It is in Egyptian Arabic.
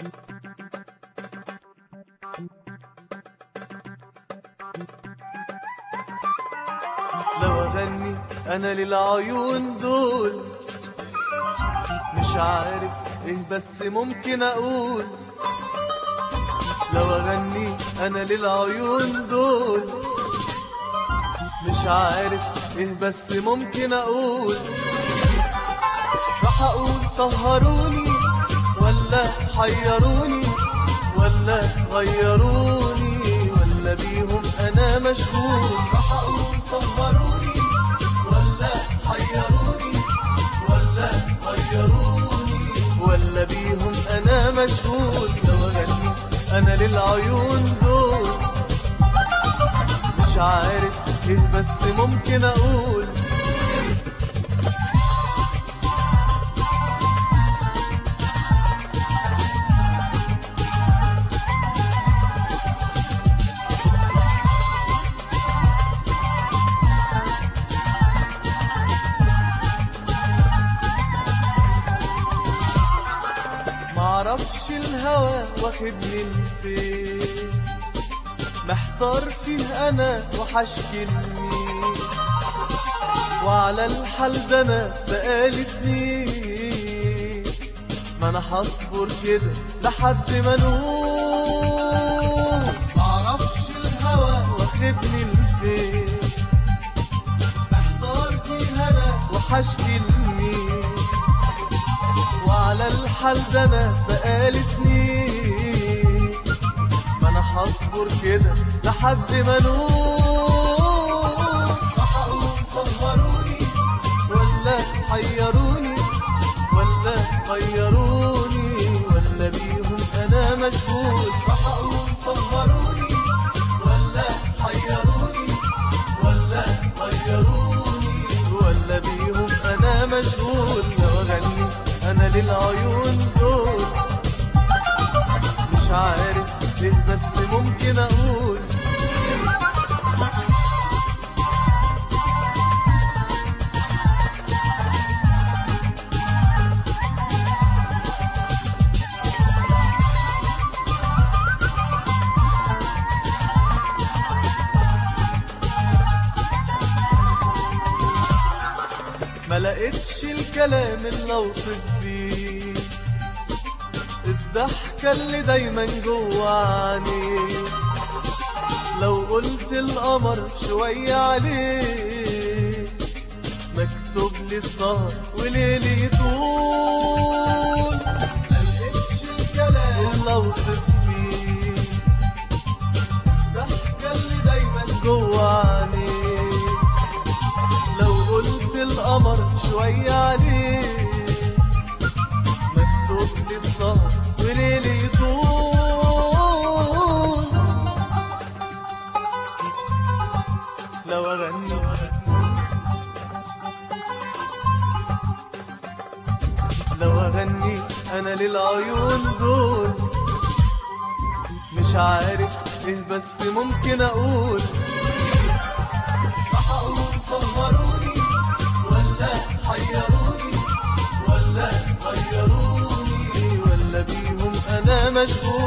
لو اغني انا للعيون دول مش عارف ايه بس ممكن اقول لو اغني انا للعيون دول مش عارف ايه بس ممكن اقول راح اقول سهروني ولا حيروني ولا غيروني ولا بيهم انا مشغول راح اقول سهروني ولا حيروني ولا غيروني ولا بيهم انا مشغول لو اغني انا للعيون دول مش عارف ايه بس ممكن اقول معرفش الهوى واخدني لفين محتار فيه انا وحشكي لمين وعلى الحال ده انا بقالي سنين ما انا هصبر كده لحد ما نقول معرفش الهوى واخدني لفين محتار فيه انا وحشكي لمين وعلى الحال ده انا بقالي سنين ما انا هصبر كده لحد ما نقول راح اقول سهروني ولا حيروني ولا غيروني ولا بيهم انا مشغول راح اقول سهروني ولا حيروني ولا غيروني ولا بيهم انا مشغول لو اغني انا للعيون دول مش عارف ليه بس ممكن اقول ما لقيتش الكلام اللي اوصف بيه الضحكة اللي دايما جواني لو قلت القمر شوية عليه مكتوب لي السهر وليلي طول ما لقيتش الكلام اللي اوصف بيه الضحكة اللي دايما جواني لو قلت القمر شوية عليه مكتوب لي السهر وليلي طول لو أغني لو أغني أنا للعيون دول مش عارف إيه بس ممكن أقول راح اقول سهروني ولا حيروني ولا غيروني ولا بيهم انا مشغول